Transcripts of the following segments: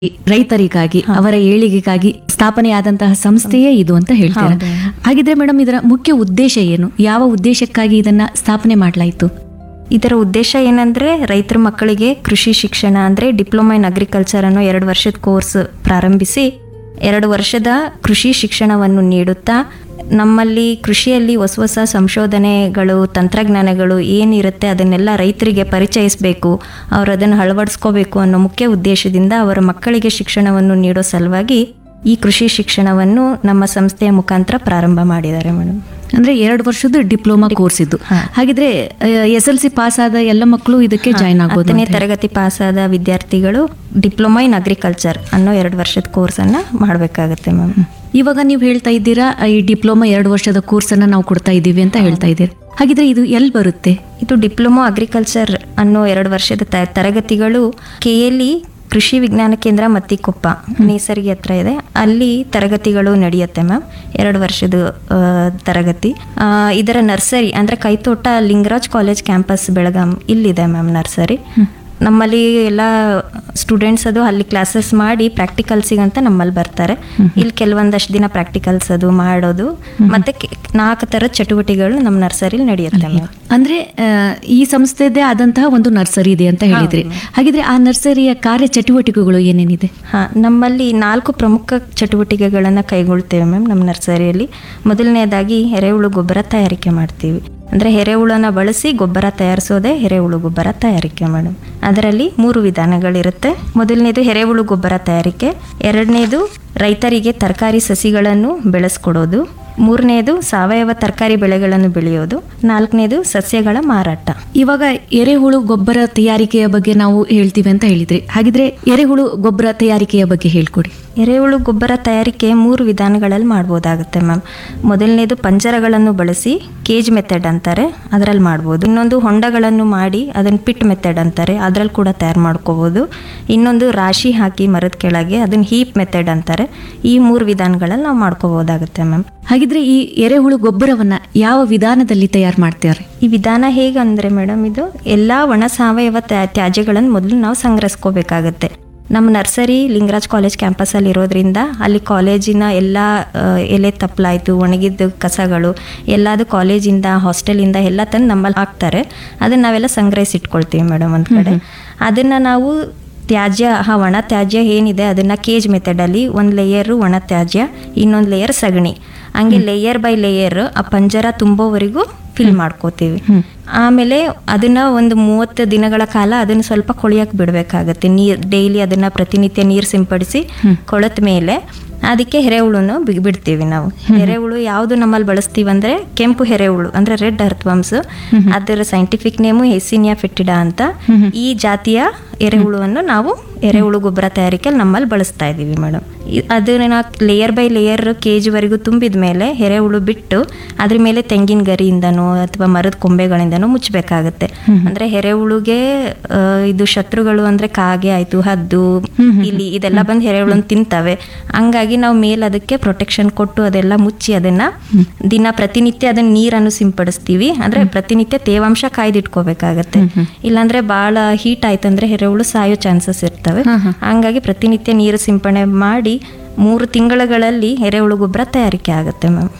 ರೈತರಿಗಾಗಿ ಅವರ ಏಳಿಗೆಗಾಗಿ ಸ್ಥಾಪನೆಯಾದಂತಹ ಸಂಸ್ಥೆಯೇ ಇದು ಅಂತ ಹೇಳ್ತಾರೆ ಹೌದು. ಹಾಗಿದ್ರೆ ಮೇಡಮ್ ಇದರ ಮುಖ್ಯ ಉದ್ದೇಶ ಏನು ಯಾವ ಉದ್ದೇಶಕ್ಕಾಗಿ ಇದನ್ನ ಸ್ಥಾಪನೆ ಮಾಡಲಾಯಿತು ಇದರ ಉದ್ದೇಶ ಏನಂದ್ರೆ ರೈತರ ಮಕ್ಕಳಿಗೆ ಕೃಷಿ ಶಿಕ್ಷಣ ಅಂದ್ರೆ ಡಿಪ್ಲೊಮಾ ಇನ್ ಅಗ್ರಿಕಲ್ಚರ್ ಅನ್ನೋ ಎರಡು ವರ್ಷದ ಕೋರ್ಸ್ ಪ್ರಾರಂಭಿಸಿ ಎರಡು ವರ್ಷದ ಕೃಷಿ ಶಿಕ್ಷಣವನ್ನು ನೀಡುತ್ತಾ ನಮ್ಮಲ್ಲಿ ಕೃಷಿಯಲ್ಲಿ ಹೊಸ ಹೊಸ ಸಂಶೋಧನೆಗಳು ತಂತ್ರಜ್ಞಾನಗಳು ಏನಿರುತ್ತೆ ಅದನ್ನೆಲ್ಲ ರೈತರಿಗೆ ಪರಿಚಯಿಸಬೇಕು ಅವರು ಅದನ್ನು ಅಳವಡಿಸ್ಕೋಬೇಕು ಅನ್ನೋ ಮುಖ್ಯ ಉದ್ದೇಶದಿಂದ ಅವರ ಮಕ್ಕಳಿಗೆ ಶಿಕ್ಷಣವನ್ನು ನೀಡೋ ಸಲುವಾಗಿ ಈ ಕೃಷಿ ಶಿಕ್ಷಣವನ್ನು ನಮ್ಮ ಸಂಸ್ಥೆಯ ಮುಖಾಂತರ ಪ್ರಾರಂಭ ಮಾಡಿದ್ದಾರೆ ಮೇಡಮ್ ಅಂದ್ರೆ ಎರಡು ವರ್ಷದ ಡಿಪ್ಲೊಮಾ ಕೋರ್ಸ್ ಇದ್ದು ಹಾಗಿದ್ರೆ ಎಸ್ ಎಲ್ ಸಿ ಪಾಸ್ ಆದ ಎಲ್ಲ ಮಕ್ಕಳು ಇದಕ್ಕೆ ಜಾಯ್ನ್ ಆಗ್ಬೋದು ಹತ್ತನೇ ಅಂತ ಹೇಳಿ. ತರಗತಿ ಪಾಸಾದ ವಿದ್ಯಾರ್ಥಿಗಳು ಡಿಪ್ಲೊಮಾ ಇನ್ ಅಗ್ರಿಕಲ್ಚರ್ ಅನ್ನೋ ಎರಡು ವರ್ಷದ ಕೋರ್ಸನ್ನು ಮಾಡಬೇಕಾಗುತ್ತೆ ಮ್ಯಾಮ್ ಇವಾಗ ನೀವು ಹೇಳ್ತಾ ಇದ್ದೀರಾ ಈ ಡಿಪ್ಲೊಮಾ ಎರಡು ವರ್ಷದ ಕೋರ್ಸ್ ಅನ್ನ ನಾವು ಕೊಡ್ತಾ ಇದ್ದೀವಿ ಅಂತ ಹೇಳ್ತಾ ಇದ್ದೀರಿ ಹಾಗಿದ್ರೆ ಇದು ಎಲ್ಲಿ ಬರುತ್ತೆ ಇದು ಡಿಪ್ಲೊಮಾ ಅಗ್ರಿಕಲ್ಚರ್ ಅನ್ನೋ ಎರಡು ವರ್ಷದ ತ- ತರಗತಿಗಳು ಕೆ ಎಲ್ ಇ ಕೃಷಿ ವಿಜ್ಞಾನ ಕೇಂದ್ರ ಮತ್ತಿಕೊಪ್ಪ ನೇಸರ್ಗಿ ಹತ್ರ ಇದೆ ಅಲ್ಲಿ ತರಗತಿಗಳು ನಡೆಯುತ್ತೆ ಮ್ಯಾಮ್ ಎರಡು ವರ್ಷದ ಆ, ತರಗತಿ ಆ, ಇದರ ನರ್ಸರಿ ಅಂದರೆ ಕೈತೋಟ ಲಿಂಗರಾಜ್ ಕಾಲೇಜ್ ಕ್ಯಾಂಪಸ್ ಬೆಳಗಾಂ ಇಲ್ಲಿದೆ ಮ್ಯಾಮ್ ನರ್ಸರಿ ನಮ್ಮಲ್ಲಿ ಎಲ್ಲ ಸ್ಟೂಡೆಂಟ್ಸ್ ಅದು ಅಲ್ಲಿ ಕ್ಲಾಸಸ್ ಮಾಡಿ ಪ್ರಾಕ್ಟಿಕಲ್ಸಿಗಂತ ನಮ್ಮಲ್ಲಿ ಬರ್ತಾರೆ ಇಲ್ಲಿ ಕೆಲವೊಂದಷ್ಟು ದಿನ ಪ್ರಾಕ್ಟಿಕಲ್ಸ್ ಅದು ಮಾಡೋದು ಮತ್ತೆ ಕೆ- ನಾಲ್ಕು ಥರದ ಚಟುವಟಿಕೆಗಳು ನಮ್ಮ ನರ್ಸರಿಲಿ ನಡೆಯುತ್ತೆ ಮ್ಯಾಮ್ ಅಂದ್ರೆ ಆ, ಈ ಸಂಸ್ಥೆದೇ ಆದಂತಹ ಒಂದು ನರ್ಸರಿ ಇದೆ ಅಂತ ಹೇಳಿದ್ರಿ ಹಾಗಿದ್ರೆ ಆ ನರ್ಸರಿಯ ಕಾರ್ಯ ಚಟುವಟಿಕೆಗಳು ಏನೇನಿದೆ ಹಾಂ ನಮ್ಮಲ್ಲಿ ನಾಲ್ಕು ಪ್ರಮುಖ ಚಟುವಟಿಕೆಗಳನ್ನು ಕೈಗೊಳ್ತೇವೆ ಮ್ಯಾಮ್ ನಮ್ಮ ನರ್ಸರಿಯಲ್ಲಿ ಮೊದಲನೇದಾಗಿ ಎರೆಹುಳು ಗೊಬ್ಬರ ತಯಾರಿಕೆ ಮಾಡ್ತೀವಿ ಅಂದರೆ ಎರೆಹುಳನ ಬಳಸಿ ಗೊಬ್ಬರ ತಯಾರಿಸೋದೇ ಎರೆಹುಳು ಗೊಬ್ಬರ ತಯಾರಿಕೆ ಮೇಡಮ್ ಅದರಲ್ಲಿ ಮೂರು ವಿಧಾನಗಳಿರುತ್ತೆ ಮೊದಲನೇದು ಎರೆಹುಳು ಗೊಬ್ಬರ ತಯಾರಿಕೆ ಎರಡನೇದು ರೈತರಿಗೆ ತರಕಾರಿ ಸಸಿಗಳನ್ನು ಬೆಳೆಸ್ಕೊಡೋದು ಮೂರನೇದು ಸಾವಯವ ತರಕಾರಿ ಬೆಳೆಗಳನ್ನು ಬೆಳೆಯೋದು ನಾಲ್ಕನೇದು ಸಸ್ಯಗಳ ಮಾರಾಟ ಇವಾಗ ಎರೆಹುಳು ಗೊಬ್ಬರ ತಯಾರಿಕೆಯ ಬಗ್ಗೆ ನಾವು ಹೇಳ್ತೀವಿ ಅಂತ ಹೇಳಿದ್ರಿ ಹಾಗಿದ್ರೆ ಎರೆಹುಳು ಗೊಬ್ಬರ ತಯಾರಿಕೆಯ ಬಗ್ಗೆ ಹೇಳ್ಕೊಡಿ ಎರೆಹುಳು ಗೊಬ್ಬರ ತಯಾರಿಕೆ ಮೂರು ವಿಧಾನಗಳಲ್ಲಿ ಮಾಡ್ಬೋದಾಗುತ್ತೆ ಮ್ಯಾಮ್ ಮೊದಲನೇದು ಪಂಜರಗಳನ್ನು ಬಳಸಿ ಕೇಜ್ ಮೆಥಡ್ ಅಂತಾರೆ ಅದರಲ್ಲಿ ಮಾಡ್ಬೋದು ಇನ್ನೊಂದು ಹೊಂಡಗಳನ್ನು ಮಾಡಿ ಅದನ್ನು ಪಿಟ್ ಮೆಥಡ್ ಅಂತಾರೆ ಅದರಲ್ಲಿ ಕೂಡ ತಯಾರು ಮಾಡ್ಕೋಬೋದು ಇನ್ನೊಂದು ರಾಶಿ ಹಾಕಿ ಮರದ ಕೆಳಗೆ ಅದನ್ನು ಹೀಪ್ ಮೆಥಡ್ ಅಂತಾರೆ ಈ ಮೂರು ವಿಧಾನಗಳಲ್ಲಿ ನಾವು ಮಾಡ್ಕೋಬೋದಾಗುತ್ತೆ ಮ್ಯಾಮ್ ಹಾಗಿದ್ರೆ ಈ ಎರೆಹುಳು ಗೊಬ್ಬರವನ್ನ ಯಾವ ವಿಧಾನದಲ್ಲಿ ತಯಾರು ಮಾಡ್ತಾರೆ ಈ ವಿಧಾನ ಹೇಗಂದರೆ ಮೇಡಮ್ ಇದು ಎಲ್ಲ ಒಣ ಸಾವಯವ ತ್ಯಾ- ತ್ಯಾಜ್ಯಗಳನ್ನು ಮೊದಲು ನಾವು ಸಂಗ್ರಹಿಸ್ಕೋಬೇಕಾಗತ್ತೆ ನಮ್ಮ ನರ್ಸರಿ ಲಿಂಗರಾಜ್ ಕಾಲೇಜ್ ಕ್ಯಾಂಪಸಲ್ಲಿ ಇರೋದ್ರಿಂದ ಅಲ್ಲಿ ಕಾಲೇಜಿನ ಎಲ್ಲ ಆ, ಎಲೆ ತಪ್ಪಲಾಯಿತು ಒಣಗಿದ ಕಸಗಳು ಎಲ್ಲದು ಕಾಲೇಜಿಂದ ಹಾಸ್ಟೆಲಿಂದ ಎಲ್ಲ ತಂದು ನಮ್ಮಲ್ಲಿ ಹಾಕ್ತಾರೆ ಅದನ್ನು ನಾವೆಲ್ಲ ಸಂಗ್ರಹಿಸಿಟ್ಕೊಳ್ತೀವಿ ಮೇಡಮ್ ಒಂದು ಕಡೆ ಅದನ್ನು ನಾವು ತ್ಯಾಜ್ಯ ಆ ಒಣ ತ್ಯಾಜ್ಯ ಏನಿದೆ ಅದನ್ನು ಕೇಜ್ ಮೆಥಡಲ್ಲಿ ಒಂದು ಲೇಯರು ಒಣ ತ್ಯಾಜ್ಯ ಇನ್ನೊಂದು ಲೇಯರ್ ಸಗಣಿ ಹಂಗೆ ಲೇಯರ್ ಬೈ ಲೇಯರ್ ಆ ಪಂಜರ ತುಂಬೋವರೆಗೂ ಫಿಲ್ ಮಾಡ್ಕೋತೀವಿ ಆಮೇಲೆ ಅದನ್ನ ಒಂದು ಮೂವತ್ತು ದಿನಗಳ ಕಾಲ ಅದನ್ನ ಸ್ವಲ್ಪ ಕೊಳಿಯಕ್ಕೆ ಬಿಡಬೇಕಾಗತ್ತೆ ನೀರು ಡೈಲಿ ಅದನ್ನ ಪ್ರತಿನಿತ್ಯ ನೀರು ಸಿಂಪಡಿಸಿ ಕೊಳತ ಮೇಲೆ ಅದಕ್ಕೆ ಎರೆಹುಳುನು ಬಿ- ಬಿಡ್ತೀವಿ ನಾವು ಎರೆಹುಳು ಯಾವುದು ನಮ್ಮಲ್ಲಿ ಬಳಸ್ತೀವಿ ಅಂದ್ರೆ ಕೆಂಪು ಎರೆಹುಳು ಅಂದ್ರೆ ರೆಡ್ ಅರ್ಥವಾಮ್ಸ್ ಅದರ ಸೈಂಟಿಫಿಕ್ ನೇಮು ಹೆಸಿನಿಯಾ ಫೆಟ್ಟಿಡಾ ಅಂತ ಈ ಜಾತಿಯ ಎರೆಹುಳುವನ್ನು ನಾವು ಎರೆಹುಳು ಗೊಬ್ಬರ ತಯಾರಿಕೆಯಲ್ಲಿ ನಮ್ಮಲ್ಲಿ ಬಳಸ್ತಾ ಇದ್ದೀವಿ ಮೇಡಮ್ ಅದನ್ನ ಲೇಯರ್ ಬೈ ಲೇಯರ್ ಕೆ ಜಿವರೆಗೂ ತುಂಬಿದ ಮೇಲೆ ಎರೆಹುಳು ಬಿಟ್ಟು ಅದ್ರ ಮೇಲೆ ತೆಂಗಿನ ಗರಿಯಿಂದನೋ ಅಥವಾ ಮರದ ಕೊಂಬೆಗಳಿಂದನೋ ಮುಚ್ಚಬೇಕಾಗತ್ತೆ ಅಂದ್ರೆ ಎರೆಹುಳುಗೆ ಆ, ಇದು ಶತ್ರುಗಳು ಅಂದ್ರೆ ಕಾಗೆ ಆಯ್ತು ಹದ್ದು ಇಲ್ಲಿ ಇದೆಲ್ಲ ಬಂದು ಎರೆಹುಳನ್ ತಿಂತವೆ ಹಂಗಾಗಿ ನಾವು ಮೇಲೆ ಅದಕ್ಕೆ ಪ್ರೊಟೆಕ್ಷನ್ ಕೊಟ್ಟು ಅದೆಲ್ಲ ಮುಚ್ಚಿ ಅದನ್ನ ದಿನ ಪ್ರತಿನಿತ್ಯ ಅದನ್ನ ನೀರನ್ನು ಸಿಂಪಡಿಸ್ತೀವಿ ಅಂದ್ರೆ ಪ್ರತಿನಿತ್ಯ ತೇವಾಂಶ ಕಾಯ್ದಿಟ್ಕೋಬೇಕಾಗತ್ತೆ ಇಲ್ಲಾಂದ್ರೆ ಬಹಳ ಹೀಟ್ ಆಯ್ತಂದ್ರೆ ಎರೆಹುಳು ಸಾಯೋ ಚಾನ್ಸಸ್ ಇರ್ತವೆ ಹಂಗಾಗಿ ಪ್ರತಿನಿತ್ಯ ನೀರು ಸಿಂಪಡಣೆ ಮಾಡಿ ಮೂರು ತಿಂಗಳುಗಳಲ್ಲಿ ಎರೆಹುಳು ಗೊಬ್ಬರ ತಯಾರಿಕೆ ಆಗುತ್ತೆ ಮ್ಯಾಮ್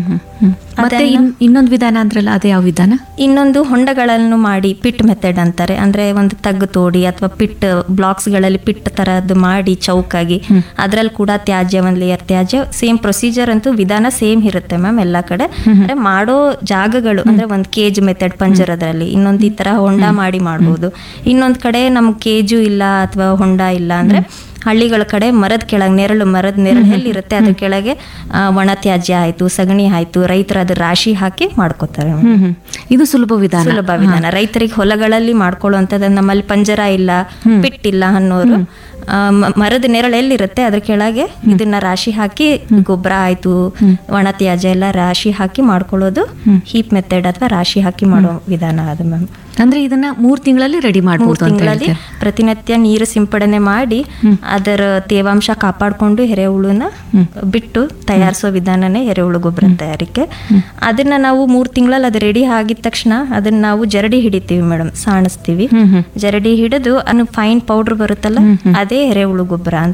ಮತ್ತೆ ಇನ್- ಇನ್ನೊಂದು ವಿಧಾನ ಅಂದ್ರಲ್ಲ ಅದೇ ಯಾವ ವಿಧಾನ ಇನ್ನೊಂದು ಹೊಂಡಗಳನ್ನು ಮಾಡಿ ಪಿಟ್ ಮೆಥಡ್ ಅಂತಾರೆ ಅಂದ್ರೆ ಒಂದು ತಗ್ಗು ತೋಡಿ ಅಥವಾ ಪಿಟ್ ಬ್ಲಾಕ್ಸ್ಗಳಲ್ಲಿ ಪಿಟ್ ತರದ್ದು ಮಾಡಿ ಚೌಕಾಗಿ ಅದ್ರಲ್ಲಿ ಕೂಡ ತ್ಯಾಜ್ಯ ಒಂದು ಲೇಯರ್ ತ್ಯಾಜ್ಯ ಸೇಮ್ ಪ್ರೊಸೀಜರ್ ಅಂತೂ ವಿಧಾನ ಸೇಮ್ ಇರುತ್ತೆ ಮ್ಯಾಮ್ ಎಲ್ಲ ಕಡೆ ಅಂದ್ರೆ ಮಾಡೋ ಜಾಗಗಳು ಅಂದ್ರೆ ಒಂದು ಕೇಜ್ ಮೆಥಡ್ ಪಂಜರದಲ್ಲಿ ಇನ್ನೊಂದು ಈ ತರ ಹೊಂಡ ಮಾಡಿ ಮಾಡ್ಬೋದು ಇನ್ನೊಂದು ಕಡೆ ನಮ್ಗೆ ಕೇಜು ಇಲ್ಲ ಅಥವಾ ಹೊಂಡ ಇಲ್ಲ ಅಂದ್ರೆ ಹಳ್ಳಿಗಳ ಕಡೆ ಮರದ ಕೆಳಗೆ ನೆರಳು ಮರದ ನೆರಳು ಎಲ್ಲಿರುತ್ತೆ ಅದ್ರ ಕೆಳಗೆ ಆ, ಒಣ ತ್ಯಾಜ್ಯ ಆಯ್ತು ಸಗಣಿ ಆಯ್ತು ರೈತರು ಅದ್ರ ರಾಶಿ ಹಾಕಿ ಮಾಡ್ಕೋತಾರೆ ಹ್ಮ್ ಇದು ಸುಲಭ ವಿಧಾನ ಸುಲಭ ವಿಧಾನ ರೈತರಿಗೆ ಹೊಲಗಳಲ್ಲಿ ಮಾಡ್ಕೊಳ್ಳುವಂಥದ್ದು ನಮ್ಮಲ್ಲಿ ಪಂಜರ ಇಲ್ಲ ಪಿಟ್ಟಿಲ್ಲ ಅನ್ನೋರು ಆ, ಮ- ಮರದ ನೆರಳು ಎಲ್ಲಿರುತ್ತೆ ಅದ್ರ ಕೆಳಗೆ ಇದನ್ನ ರಾಶಿ ಹಾಕಿ ಗೊಬ್ಬರ ಆಯ್ತು ಒಣ ತ್ಯಾಜ್ಯ ಎಲ್ಲ ರಾಶಿ ಹಾಕಿ ಮಾಡ್ಕೊಳ್ಳೋದು ಹೀಪ್ ಮೆಥಡ್ ಅಥವಾ ರಾಶಿ ಹಾಕಿ ಮಾಡೋ ವಿಧಾನ ಅದು ಮ್ಯಾಮ್ ಅಂದ್ರೆ ಇದನ್ನ ಮೂರ್ ತಿಂಗಳಲ್ಲಿ ರೆಡಿ ಮೂರು ಮಾಡಬಹುದು ಅಂತ ತಿಂಗಳಲ್ಲಿ ಹೇಳ್ತಾರೆ ಪ್ರತಿನಿತ್ಯ ನೀರು ಸಿಂಪಡಣೆ ಮಾಡಿ ಅದರ ತೇವಾಂಶ ಕಾಪಾಡಿಕೊಂಡು ಎರೆಹುಳುನ ಬಿಟ್ಟು ತಯಾರಿಸೋ ವಿಧಾನನೇ ಎರೆಹುಳು ಗೊಬ್ಬರ ತಯಾರಿಕೆ ಅದನ್ನ ನಾವು ಮೂರು ತಿಂಗಳಲ್ಲಿ ಅದು ರೆಡಿ ಆಗಿದ ತಕ್ಷಣ ಅದನ್ನ ನಾವು ಜರಡಿ ಹಿಡಿತೀವಿ ಮೇಡಮ್ ಸಾಣಿಸ್ತೀವಿ ಜರಡಿ ಹಿಡಿದು ಅನ್ನು ಫೈನ್ ಪೌಡರ್ ಬರುತ್ತಲ್ಲ ಅದೇ ಎರೆಹುಳು ಗೊಬ್ಬರ ಅಂತ